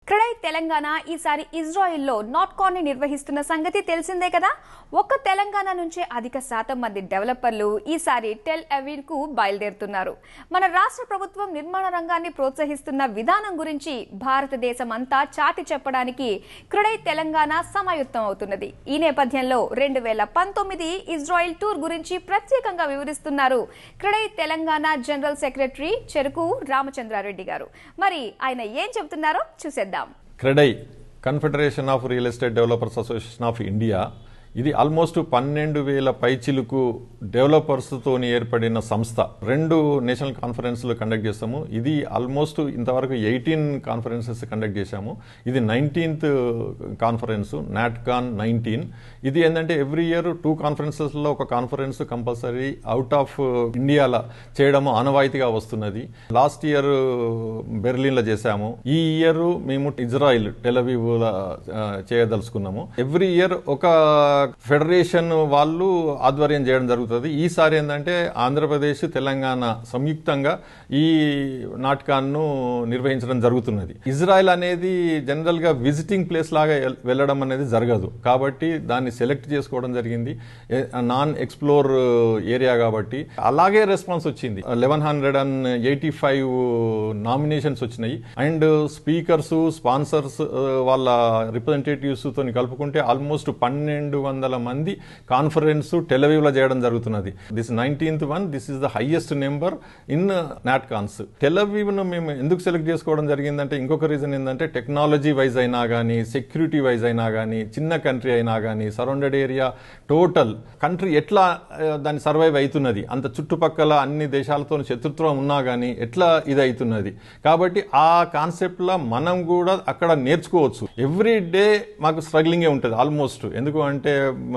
క్రెడై తెలంగాణ ఈసారి ఇజ్రాయిల్లో నాట్కాన్ ని నిర్వహిస్తున్న సంగతి తెలిసిందే కదా ఒక్క తెలంగాణ నుంచే అధిక శాతం మంది డెవలపర్లు ఈసారి టెల్ అవీవ్ కు బయలుదేరుతున్నారు మన రాష్ట్ర ప్రభుత్వం నిర్మాణ రంగాన్ని ప్రోత్సహిస్తున్న విధానం గురించి భారతదేశం అంతా చాటి చెప్పడానికి క్రెడై తెలంగాణ సమాయుత్తం అవుతున్నది ఈ నేపథ్యంలో రెండు వేల పంతొమ్మిది ఇజ్రాయిల్ టూర్ గురించి ప్రత్యేకంగా వివరిస్తున్నారు క్రెడై తెలంగాణ జనరల్ సెక్రటరీ చెరుకు రామచంద్రారెడ్డి గారు మరి ఆయన ఏం చెబుతున్నారో చూసేద్దాం CREDAI confederation of real estate developers association of India ఇది ఆల్మోస్ట్ పన్నెండు వేల పైచిలుకు డెవలపర్స్తో ఏర్పడిన సంస్థ రెండు నేషనల్ కాన్ఫరెన్స్లు కండక్ట్ చేస్తాము ఇది ఆల్మోస్ట్ ఇంతవరకు ఎయిటీన్ కాన్ఫరెన్సెస్ కండక్ట్ చేశాము ఇది నైన్టీన్త్ కాన్ఫరెన్స్ నాట్కాన్ నైన్టీన్ ఇది ఏంటంటే ఎవ్రీ ఇయర్ టూ కాన్ఫరెన్సెస్లో ఒక కాన్ఫరెన్స్ కంపల్సరీ అవుట్ ఆఫ్ ఇండియాలో చేయడము ఆనవాయితీగా వస్తున్నది లాస్ట్ ఇయర్ బెర్లిన్లో చేశాము ఈ ఇయర్ మేము ఇజ్రాయిల్ టెలవీవ్ చేయదలుచుకున్నాము ఎవ్రీ ఇయర్ ఒక ఫెడరేషన్ వాళ్ళు ఆధ్వర్యం చేయడం జరుగుతుంది ఈసారి ఏంటంటే ఆంధ్రప్రదేశ్ తెలంగాణ సంయుక్తంగా ఈ నాటకాన్ని నిర్వహించడం జరుగుతున్నది ఇజ్రాయెల్ అనేది జనరల్ గా విజిటింగ్ ప్లేస్ లాగా ఎల్- వెళ్ళడం అనేది జరగదు కాబట్టి దాన్ని సెలెక్ట్ చేసుకోవడం జరిగింది ఏ- నాన్ ఎక్స్ప్లోర్ ఏరియా కాబట్టి అలాగే రెస్పాన్స్ వచ్చింది eleven hundred and eighty five nominations వచ్చినాయి అండ్ స్పీకర్స్ స్పాన్సర్స్ వాళ్ళ రిప్రజెంటేటివ్స్ తో కలుపుకుంటే ఆల్మోస్ట్ పన్నెండు వందల మంది కాన్ఫరెన్స్ టెలవీవ్లో చేయడం జరుగుతున్నది this nineteenth one this is the highest number in NATCONs టెలవీవ్ను మేము ఎందుకు సెలెక్ట్ చేసుకోవడం జరిగిందంటే ఇంకొక రీజన్ ఏంటంటే టెక్నాలజీ వైజ్ అయినా కానీ సెక్యూరిటీ వైజ్ అయినా కానీ చిన్న కంట్రీ అయినా కానీ సరౌండెడ్ ఏరియా టోటల్ కంట్రీ ఎట్లా ఆ, దాన్ని సర్వైవ్ అవుతున్నది అంత చుట్టుపక్కల అన్ని దేశాలతో శత్రుత్వం ఉన్నా కానీ ఎట్లా ఇది అవుతున్నది కాబట్టి ఆ కాన్సెప్ట్లో మనం కూడా అక్కడ నేర్చుకోవచ్చు ఎవ్రీ డే మాకు స్ట్రగ్లింగే ఉంటుంది ఆల్మోస్ట్ ఎందుకు అంటే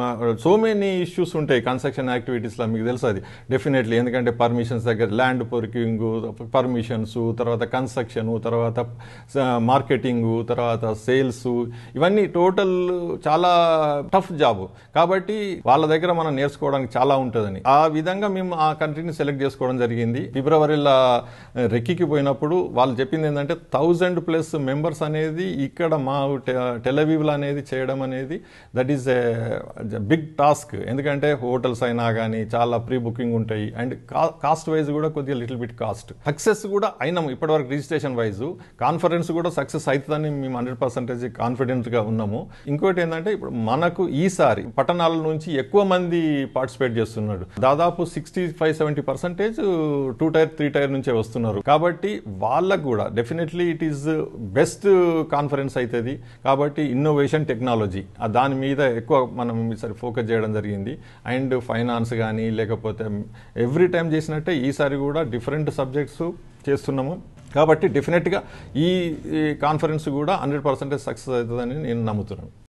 సో మెనీ ఇష్యూస్ ఉంటాయి కన్స్ట్రక్షన్ యాక్టివిటీస్లో మీకు తెలుసు అది డెఫినెట్లీ ఎందుకంటే పర్మిషన్స్ దగ్గర ల్యాండ్ పొరికింగ్ పర్మిషన్స్ తర్వాత కన్స్ట్రక్షన్ తర్వాత మార్కెటింగ్ తర్వాత సేల్స్ ఇవన్నీ టోటల్ చాలా టఫ్ జాబ్ కాబట్టి వాళ్ళ దగ్గర మనం నేర్చుకోవడానికి చాలా ఉంటుందని ఆ విధంగా మేము ఆ కంట్రీని సెలెక్ట్ చేసుకోవడం జరిగింది ఫిబ్రవరిలో రెక్కికి పోయినప్పుడు వాళ్ళు చెప్పింది ఏంటంటే థౌజండ్ ప్లస్ మెంబర్స్ అనేది ఇక్కడ మా టెలవీవ్లో అనేది చేయడం అనేది that is a big task ఎందుకంటే హోటల్స్ అయినా కానీ చాలా ప్రీ బుకింగ్ ఉంటాయి అండ్ కాస్ట్ వైజ్ కూడా కొద్దిగా లిటిల్ బిట్ కాస్ట్ సక్సెస్ కూడా అయినాం ఇప్పటివరకు రిజిస్ట్రేషన్ వైజ్ కాన్ఫరెన్స్ కూడా సక్సెస్ అవుతుందని మేము హండ్రెడ్ పర్సెంటేజ్ కాన్ఫిడెంట్గా ఉన్నాము ఇంకోటి ఏంటంటే ఇప్పుడు మనకు ఈసారి పట్టణాల నుంచి ఎక్కువ మంది పార్టిసిపేట్ చేస్తున్నాడు దాదాపు sixty five seventy percentage two tier three tier నుంచే వస్తున్నారు కాబట్టి వాళ్ళకు కూడా definitely it is best conference అవుతుంది కాబట్టి ఇన్నోవేషన్ టెక్నాలజీ దాని మీద ఎక్కువ మనం ఈసారి ఫోకస్ చేయడం జరిగింది అండ్ ఫైనాన్స్ కానీ లేకపోతే ఎవ్రీ టైం చేసినట్టే ఈసారి కూడా డిఫరెంట్ సబ్జెక్ట్స్ చేస్తున్నాము కాబట్టి డెఫినెట్గా ఈ కాన్ఫరెన్స్ కూడా హండ్రెడ్ పర్సెంటేజ్ సక్సెస్ అవుతుందని నేను నమ్ముతున్నాను